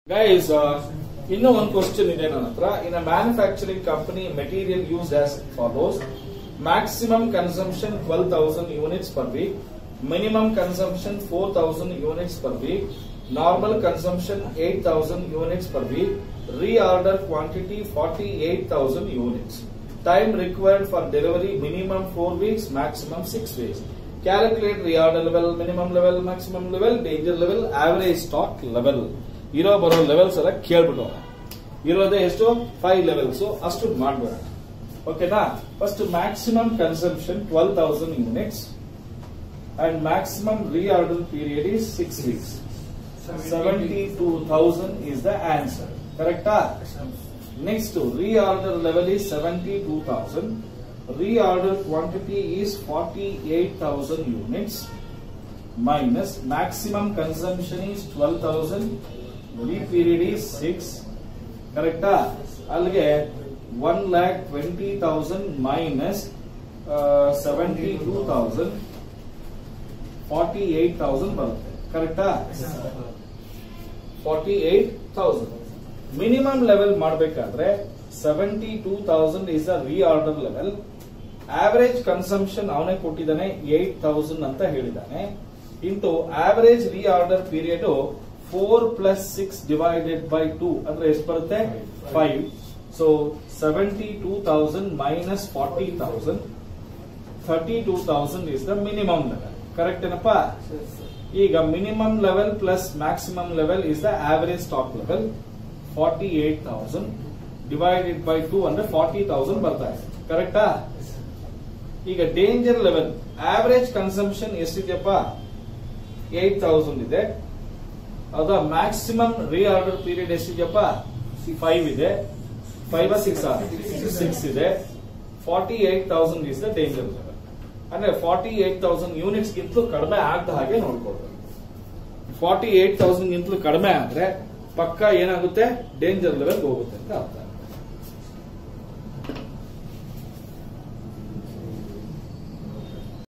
Guys ಇನ್ನೂ ಒಂದು question ಇದೆ ನನ್ನ ಹತ್ರ in a manufacturing company material use as follows maximum consumption twelve thousand units per week minimum consumption four thousand units per week normal consumption eight thousand units per week reorder quantity 48,000 units. Time required for delivery minimum 4 weeks, maximum 6 weeks. Calculate reorder level, minimum level, maximum level, danger level, average stock level. ಇರೋ ಬರೋ levels ಎಲ್ಲ ಕೇಳ್ಬಿಟ್ಟು ಇರೋದೇ ಎಷ್ಟು five levels ಅಷ್ಟು ಮಾಡ್ಬೇಡ ಓಕೆನಾ first maximum consumption twelve thousand units and maximum reorder period is six weeks seventy two thousand is the answer. ಕರೆಕ್ಟಾ next reorder level is 72,000. Reorder quantity is 48,000 units minus maximum consumption is 12,000. Re-period is 6. ಕರೆಕ್ಟಾ ಅಲ್ಲಿಗೆ one lakh twenty thousand minus seventy two thousand forty eight thousand ಬರುತ್ತೆ ಕರೆಕ್ಟಾ forty eight thousand minimum level ಮಾಡಬೇಕಾದ್ರೆ seventy two thousand is a reorder level average consumption ಅವನೇ ಕೊಟ್ಟಿದ್ದಾನೆ eight thousand ಅಂತ ಹೇಳಿದ್ದಾನೆ into average reorder period four plus six divided by two ಅಂದ್ರೆ ಎಷ್ಟು ಬರುತ್ತೆ five so seventy two thousand minus forty thousand thirty two thousand is the minimum level correct ಏನಪ್ಪಾ ಈಗ minimum level plus maximum level is the average stock level forty eight thousand divided by two ಅಂದ್ರೆ forty thousand ಬರ್ತಾ ಇದೆ ಕರೆಕ್ಟಾ ಈಗ danger level average consumption ಎಷ್ಟಿದೆಯಪ್ಪ eight thousand ಇದೆ ಹೌದಾ ಮ್ಯಾಕ್ಸಿಮಮ್ ರೀಆರ್ಡರ್ ಪೀರಿಯಡ್ ಎಷ್ಟಿದೆಯಪ್ಪ ಫೈವ್ ಇದೆ ಫೈವ್ ಸಿಕ್ಸ್ ಸಿಕ್ಸ್ ಇದೆ forty eight thousand is the danger level ಅಂದ್ರೆ ಫಾರ್ಟಿ ಏಟ್ ತೌಸಂಡ್ ಯೂನಿಟ್ಸ್ ಗಿಂತಲೂ ಕಡಿಮೆ ಆಗದ ಹಾಗೆ ನೋಡ್ಕೊಳ್ಬೇಕು ಫಾರ್ಟಿ ಏಟ್ ತೌಸಂಡ್ ಗಿಂತಲೂ ಕಡಿಮೆ ಆದ್ರೆ ಪಕ್ಕ ಏನಾಗುತ್ತೆ ಡೇಂಜರ್ ಲೆವೆಲ್ ಹೋಗುತ್ತೆ ಅಂತ ಅರ್ಥ